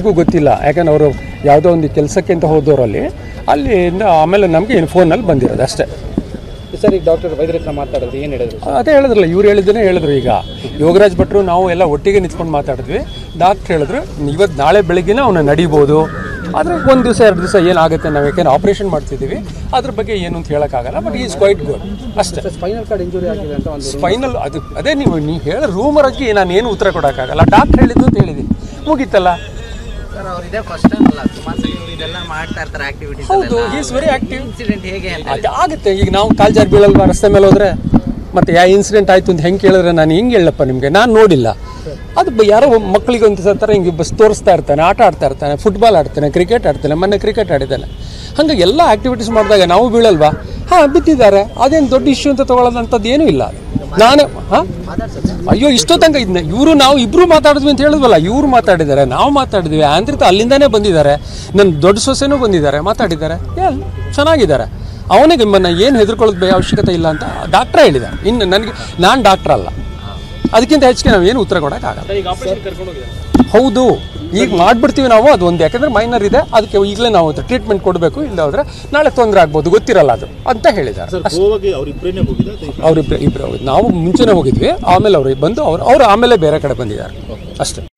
ಯಾರಿಗೂ ಗೊತ್ತಿಲ್ಲ ಯಾಕಂದ್ರೆ ಅವರು ಯಾವುದೋ ಒಂದು ಕೆಲಸಕ್ಕೆ ಅಂತ ಹೋದವರಲ್ಲಿ ಅಲ್ಲಿಂದ ಆಮೇಲೆ ನಮಗೆ ಫೋನಲ್ಲಿ ಬಂದಿರೋದು ಅಷ್ಟೇ ಸರ್ ಈಗ ಡಾಕ್ಟರ್ ವೈದ್ಯರ ಹತ್ರ ಮಾತಾಡಿದ್ರೆ ಏನು ಹೇಳಿದ್ರು ಅದೇ ಹೇಳಿದ್ರಲ್ಲ ಇವ್ರು ಹೇಳಿದ್ದನ್ನೇ ಹೇಳಿದ್ರು ಈಗ ಯೋಗರಾಜ್ ಭಟ್ರು ನಾವು ಎಲ್ಲ ಒಟ್ಟಿಗೆ ನಿಂತ್ಕೊಂಡು ಮಾತಾಡಿದ್ವಿ ಡಾಕ್ಟ್ರ್ ಹೇಳಿದ್ರು ಇವತ್ತು ನಾಳೆ ಬೆಳಿಗ್ಗೆನೇ ಅವನ್ನ ನಡಿಬೋದು ಆದರೆ ಒಂದು ದಿವಸ ಎರಡು ದಿವಸ ಏನಾಗುತ್ತೆ ನಾವು ಯಾಕೆಂದ್ರೆ ಆಪ್ರೇಷನ್ ಮಾಡ್ತಿದ್ದೀವಿ ಅದ್ರ ಬಗ್ಗೆ ಏನು ಅಂತ ಹೇಳೋಕ್ಕಾಗಲ್ಲ ಬಟ್ ಈಸ್ ಕ್ವೈಟ್ ಗುಡ್ ಅಷ್ಟೇ ಸ್ಪೈನಲ್ ಕಾರ್ಡ್ ಇಂಜುರಿ ಆಗಿದೆ ಅಂತ ಒಂದು ಫೈನಲ್ ಅದು ಅದೇ ನೀವು ನೀವು ಹೇಳೋ ರೂಮರ್ ಆಗಿ ನಾನು ಏನು ಉತ್ತರ ಕೊಡೋಕ್ಕಾಗಲ್ಲ ಡಾಕ್ಟ್ರ್ ಹೇಳಿದ್ದು ಅಂತ ಹೇಳಿದ್ದೀನಿ ಮುಗೀತಲ್ಲ ಸರ್ ಅವ್ರು ಇದೇ ಫಸ್ಟ್ ಟೈಮ್ ಅಲ್ಲ ಸುಮಾರು ಸಲ ಇವ್ರು ಇದೆಲ್ಲ ಮಾಡ್ತಾ ಇರ್ತಾರೆ ಆಕ್ಟಿವಿಟೀಸ್ ಹೌದು ಈಸ್ ವೆರಿ ಆಕ್ಟಿವ್ ಇನ್ಸಿಡೆಂಟ್ ಹೇಗೆ ಅಂತ ಅದು ಆಗುತ್ತೆ ಈಗ ನಾವು ಕಾಲ್ ಜಾರಿ ಬೀಳಲ್ವಾ ರಸ್ತೆ ಮೇಲೆ ಹೋದ್ರೆ ಮತ್ತೆ ಯಾವ ಇನ್ಸಿಡೆಂಟ್ ಆಯಿತು ಅಂತ ಹೆಂಗೆ ಕೇಳಿದ್ರೆ ನಾನು ಹೆಂಗೆ ಹೇಳಪ್ಪ ನಿಮಗೆ ನಾನು ನೋಡಿಲ್ಲ ಅದು ಬ- ಯಾರೋ ಒಬ್ಬ ಮಕ್ಕಳಿಗೆ ಒಂದು ಥರ ಹಿಂಗೆ ಬಸ್ ತೋರಿಸ್ತಾ ಇರ್ತಾನೆ ಆಟ ಆಡ್ತಾ ಇರ್ತಾನೆ ಫುಟ್ಬಾಲ್ ಆಡ್ತಾನೆ ಕ್ರಿಕೆಟ್ ಆಡ್ತಾನೆ ಮೊನ್ನೆ ಕ್ರಿಕೆಟ್ ಆಡಿದ್ದಾನೆ ಹಂಗೆ ಎಲ್ಲ ಆಕ್ಟಿವಿಟೀಸ್ ಮಾಡಿದಾಗ ನಾವು ಬೀಳಲ್ವಾ ಹಾಂ ಬಿದ್ದಿದ್ದಾರೆ ಅದೇನು ದೊಡ್ಡ ಇಶ್ಯೂ ಅಂತ ತೊಗೊಳ್ಳೋದಂಥದ್ದು ಏನೂ ಇಲ್ಲ ನಾನೇ ಹಾಂ ಅಯ್ಯೋ ಇಷ್ಟೋ ತನಕ ಇದನ್ನ ಇವರು ನಾವು ಇಬ್ರು ಮಾತಾಡಿದ್ವಿ ಅಂತ ಹೇಳಿದ್ವಲ್ಲ ಇವ್ರು ಮಾತಾಡಿದ್ದಾರೆ ನಾವು ಮಾತಾಡಿದ್ವಿ ಆಂದ್ರಿತ ಅಲ್ಲಿಂದಾನೇ ಬಂದಿದ್ದಾರೆ ನನ್ನ ದೊಡ್ಡ ಸೊಸೆನೂ ಬಂದಿದ್ದಾರೆ ಮಾತಾಡಿದ್ದಾರೆ ಎಲ್ ಚೆನ್ನಾಗಿದ್ದಾರೆ ಅವನಿಗೆ ನಿಮ್ಮನ್ನು ಏನು ಹೆದರ್ಕೊಳ್ಳೋದು ಬೇ ಅವಶ್ಯಕತೆ ಇಲ್ಲ ಅಂತ ಡಾಕ್ಟ್ರೇ ಹೇಳಿದ ಇನ್ನು ನನಗೆ ನಾನು ಡಾಕ್ಟ್ರ್ ಅಲ್ಲ ಅದಕ್ಕಿಂತ ಹೆಚ್ಚಿಗೆ ನಾವು ಏನು ಉತ್ತರ ಕೊಡೋಕ್ಕಾಗಲ್ಲ ಈಗ ಆಪರೇಷನ್ ಕರ್ಕೊಂಡು ಹೋಗಿದ್ದಾರೆ ಹೌದು ಈಗ ಮಾಡ್ಬಿಡ್ತೀವಿ ನಾವು ಅದು ಒಂದು ಯಾಕಂದ್ರೆ ಮೈನರ್ ಇದೆ ಅದಕ್ಕೆ ಈಗಲೇ ನಾವು ಟ್ರೀಟ್ಮೆಂಟ್ ಕೊಡಬೇಕು ಇಲ್ಲ ಹೋದ್ರೆ ನಾಳೆ ತೊಂದರೆ ಆಗ್ಬೋದು ಗೊತ್ತಿರಲ್ಲ ಅದು ಅಂತ ಹೇಳಿದ್ದಾರೆ ಗೋವಾಗೆ ಅವ್ರಿಬ್ಬರೇನೆ ಹೋಗಿದ್ದ ಅವರಿಬ್ಬರು ಇಬ್ಬರು ನಾವು ಮುಂಚೆನೇ ಹೋಗಿದ್ವಿ ಆಮೇಲೆ ಅವ್ರು ಬಂದು ಅವ್ರು ಅವ್ರು ಆಮೇಲೆ ಬೇರೆ ಕಡೆ ಬಂದಿದ್ದಾರೆ ಅಷ್ಟೇ